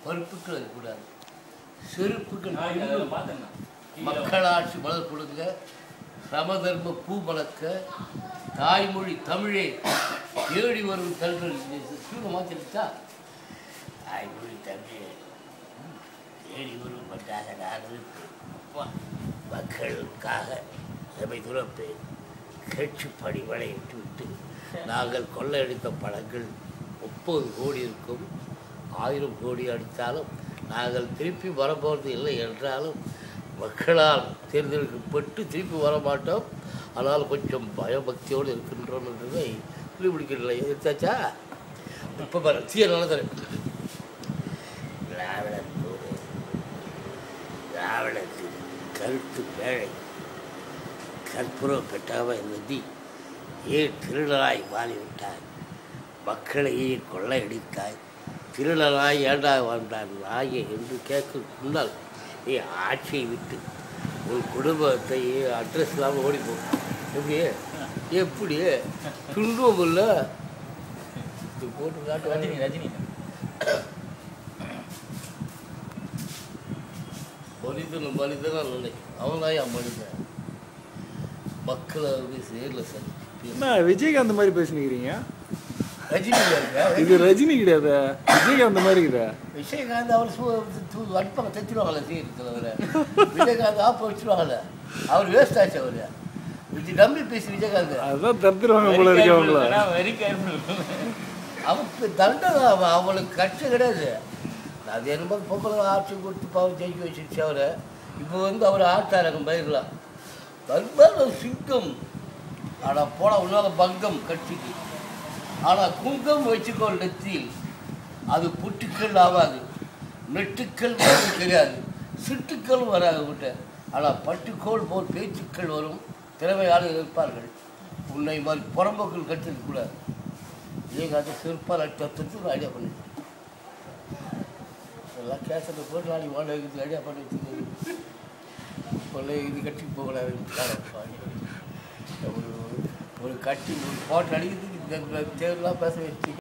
பருப்புக்கள் இருக்கக்கூடாது செருப்புக்கள் நான் இங்க புல்லு. அதில் பார்த்தேண்ணா மக்களாட்சி மலர் கொடுங்க சமதர்ம பூ மலக்க தாய்மொழி தமிழே தேடி வரும் கல்கள் சூழ மாத்திருச்சா தாய்மொழி தமிழே ம், தேடி வரும் பட்டாக நான் இருப்பேன். அப்பா, மக்களுக்காக எமை துறப்பேன் கட்சி படி விளையிட்டு விட்டு நாங்கள் கொள்ளையடித்த பணங்கள் முப்பது கோடி இருக்கும் ஆயிரம் கோடி அடித்தாலும் நாங்கள் திருப்பி வரப்போகிறது இல்லை என்றாலும் மக்களால் தேர்ந்தெடுக்கப்பட்டு திருப்பி வர மாட்டோம் ஆனால் கொஞ்சம் பயபக்தியோடு இருக்கின்றோம் என்றதை புரிபிடிக்கவில்லை எடுத்தாச்சா இப்போ பாரு சீர நடத்துறேன் திராவிடர் போது திராவிடத்து கருத்து பேழை கற்பூரம் பெட்டாம நதி ஏன் திருடராய் மாறிவிட்டாய் மக்களையே கொள்ளையடித்தாய் திருடராய் ஏண்டா வாழ்ந்தான் நாயே என்று கேட்கும் முன்னால் நீ ஆட்சியை விட்டு உன் குடும்பத்தை அட்ரஸ் இல்லாமல் ஓடிப்போ எப்படி எப்படி துன்பம் இல்லை இது போட்டு காட்டு ரஜினி ரஜினி மனிதன் மனிதனா நினை அவனாயா மனிதன் மக்களை வந்து சேரில் சார் என்ன விஜயகாந்த் மாதிரி பேசினுக்கிறீங்க ரஜினி இல்லைங்க. இது ரஜினி கிடையாது விஜயகாந்த் மாதிரி இருக்குதா விஜயகாந்த் அவர் சூ தூ அடிப்பாங்க தைச்சிருவாங்கல்ல சீரத்தில் அவரை விஜயகாந்த் ஆப்ப வச்சிருவாங்கல்ல அவர் வேஸ்ட் ஆச்சு அவர் விஜய் நம்பி பேசி விஜயகாந்த் அதான் தடுத்துருவாங்க போல இருக்கு அவங்கள வெரி கேர்ஃபுல் அவனுக்கு தண்டனை அவன் அவனுக்கு கட்சி கிடையாது அது என்னமோ பொம்பளை ஆட்சி கொடுத்து பாவம் ஜெயிக்க வச்சிருச்சு அவரை இப்போ வந்து அவர் ஆட்டாரங்க பயிரலாம் தர்ம சிங்கம் ஆனால் போன உன்னால பங்கம் கட்சிக்கு ஆனால் குங்கம் வச்சுக்கோ நெத்தியில் அது புட்டுக்கள் ஆகாது நெட்டுக்கள் வரும் தெரியாது சிட்டுக்கள் வராது விட்ட ஆனால் பட்டுக்கோள் போல் பேச்சுக்கள் வரும் திறமையாளர் இருப்பார்கள் உன்னை மாதிரி புறம்போக்கள் கட்சிக்கு கூடாது விஜயகாந்த் சிற்பால் அட்டத்துக்கு ஒரு ஐடியா பண்ணி எல்லாம் கேசட்டை போட்டு நாளைக்கு வாடகை வைக்கிறதுக்கு ஐடியா பண்ணி வச்சுக்கோங்க கொள்ளை இது கட்சிக்கு போகக்கூடாது ஒரு ஒரு கட்சி ஒரு போட்டு அடிக்கிறதுக்கு இந்த தேர்தலாம் பேச வச்சு